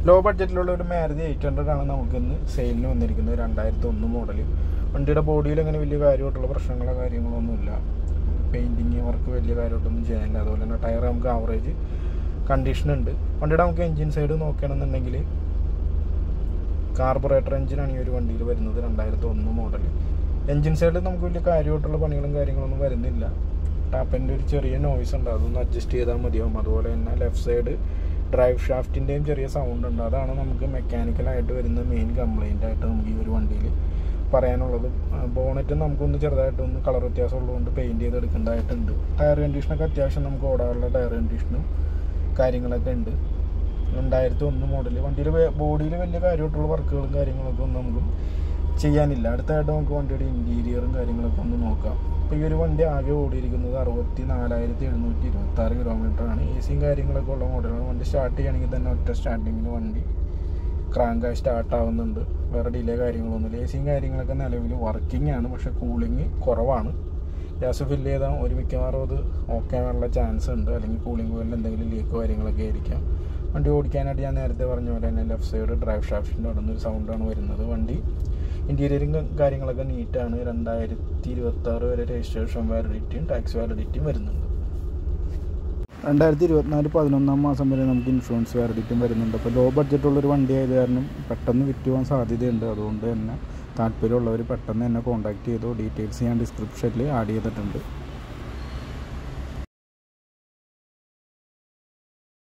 law ബഡ്ജറ്റിലുള്ള ഒരു Maruti eight hundred ആണ് നമുക്കിന്ന് സെയിലിന് വന്നിരിക്കുന്നത് രണ്ടായിരത്തി ഒന്ന് മോഡൽ വണ്ടിയുടെ ബോഡിയിൽ അങ്ങനെ വലിയ കാര്യമായിട്ടുള്ള പ്രശ്നങ്ങളോ കാര്യങ്ങളൊന്നുമില്ല പെയിൻറ്റിങ് വർക്ക് വലിയ കാര്യമായിട്ടൊന്നും ചെയ്യാനില്ല അതുപോലെ തന്നെ ടയർ നമുക്ക് ആവറേജ് കണ്ടീഷൻ ഉണ്ട് വണ്ടിയുടെ നമുക്ക് എൻജിൻ സൈഡ് നോക്കുകയാണെന്നുണ്ടെങ്കിൽ കാർബറേറ്റർ എഞ്ചിനാണ് ഈ ഒരു വണ്ടിയിൽ വരുന്നത് രണ്ടായിരത്തി ഒന്ന് മോഡൽ എൻജിൻ സൈഡിൽ നമുക്ക് വലിയ കാര്യമായിട്ടുള്ള പണികളും കാര്യങ്ങളൊന്നും വരുന്നില്ല ടാപ്പിൻ്റെ ഒരു ചെറിയ നോയ്സ് ഉണ്ട് അതൊന്ന് അഡ്ജസ്റ്റ് ചെയ്താൽ മതിയാവും അതുപോലെ തന്നെ ലെഫ്റ്റ് സൈഡ് ഡ്രൈവ് ഷാഫ്റ്റിൻ്റെയും ചെറിയ സൗണ്ട് ഉണ്ട് അതാണ് നമുക്ക് മെക്കാനിക്കലായിട്ട് വരുന്ന മെയിൻ കംപ്ലൈൻ്റ് ആയിട്ട് നമുക്ക് ഈ ഒരു വണ്ടിയിൽ പറയാനുള്ളത് ബോണറ്റ് നമുക്കൊന്ന് ചെറുതായിട്ടൊന്ന് കളർ വ്യത്യാസം ഉള്ളതുകൊണ്ട് പെയിൻറ്റ് ചെയ്തെടുക്കേണ്ടതായിട്ടുണ്ട് ടയർ കണ്ടീഷനൊക്കെ അത്യാവശ്യം നമുക്ക് ഓടാനുള്ള ടയർ കണ്ടീഷനും കാര്യങ്ങളൊക്കെ ഉണ്ട് രണ്ടായിരത്തി ഒന്ന് മോഡൽ വണ്ടിയുടെ ബോഡിയിൽ വലിയ കാര്യമായിട്ടുള്ള വർക്കുകളും കാര്യങ്ങളൊക്കെ ഒന്നും നമുക്ക് ചെയ്യാനില്ല അടുത്തായിട്ട് നമുക്ക് വണ്ടിയുടെ ഇൻറ്റീരിയറും കാര്യങ്ങളൊക്കെ ഒന്ന് നോക്കാം അപ്പോൾ ഈ ഒരു വണ്ടി ആകെ ഓടിയിരിക്കുന്നത് അറുപത്തി നാലായിരത്തി എഴുന്നൂറ്റി ഇരുപത്തി ആറ് കിലോമീറ്ററാണ് എ സിയും കാര്യങ്ങളൊക്കെ ഉള്ള മോഡലാണ് വണ്ടി സ്റ്റാർട്ട് ചെയ്യുകയാണെങ്കിൽ തന്നെ ഒറ്റ സ്റ്റാർട്ടിങ്ങിന് വണ്ടി ക്രാങ്കായി സ്റ്റാർട്ട് ആവുന്നുണ്ട് വേറെ ഡിലേ കാര്യങ്ങളൊന്നുമില്ല എ സിയും കാര്യങ്ങളൊക്കെ നിലവിൽ വർക്കിംഗ് ആണ് പക്ഷേ കൂളിംഗ് കുറവാണ് ഗ്യാസ് ഫില്ല് ചെയ്താൽ ഒരു മിക്കവാറും അത് ഓക്കെ ആവാനുള്ള ചാൻസ് ഉണ്ട് അല്ലെങ്കിൽ കൂളിംഗ് കോയിലിൽ എന്തെങ്കിലും ലീക്ക് കാര്യങ്ങളൊക്കെ ആയിരിക്കാം വണ്ടി ഓടിക്കാനായിട്ട് ഞാൻ നേരത്തെ പറഞ്ഞ പോലെ തന്നെ ലെഫ്റ്റ് സൈഡ് ഡ്രൈവ് ഷാഫ്റ്റിൻ്റെ അവിടെ നിന്നൊരു സൗണ്ടാണ് വരുന്നത് വണ്ടി ഇൻറ്റീരിയറും കാര്യങ്ങളൊക്കെ നീറ്റാണ് രണ്ടായിരത്തി ഇരുപത്തി ആറ് വരെ രജിസ്ട്രേഷൻ വാലിഡിറ്റിയും ടാക്സ് വാലിഡിറ്റിയും വരുന്നുണ്ട് രണ്ടായിരത്തി ഇരുപത്തിനാല് പതിനൊന്നാം മാസം വരെ നമുക്ക് ഇൻഷുറൻസ് വാലിഡിറ്റിയും വരുന്നുണ്ട് അപ്പോൾ ലോ ബഡ്ജറ്റുള്ളൊരു വണ്ടി ആയത് കാരണം പെട്ടെന്ന് വിറ്റ് പോകാൻ സാധ്യതയുണ്ട് അതുകൊണ്ട് തന്നെ താല്പര്യമുള്ളവർ പെട്ടെന്ന് തന്നെ കോൺടാക്ട് ചെയ്തോ ഡീറ്റെയിൽസ് ഞാൻ ഡിസ്ക്രിപ്ഷനിൽ ആഡ് ചെയ്തിട്ടുണ്ട്